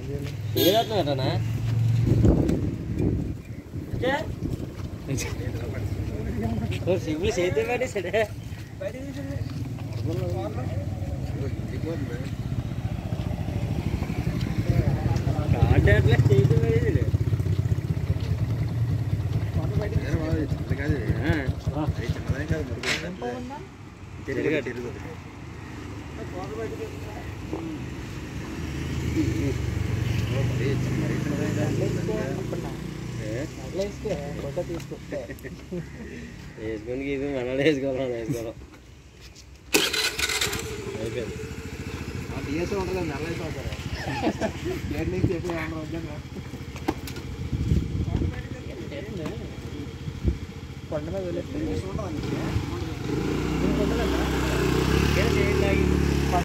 ఏదవుతున్నాడనా సిగ్గులు చేతి పడేసాడే కాంటాక్ట్లే చేతి పడేసాడు తిరగడు వేసుకొని ఇది మనలో వేసుకోవాలి వేసుకోవాలి అయిపోయింది డిఎస్ ఉంటుంది నెల అయిపోతారు గేట్ నుంచి చెప్పి ఏమన్నా వద్దా కొండ మీద వెళ్ళి చేయండి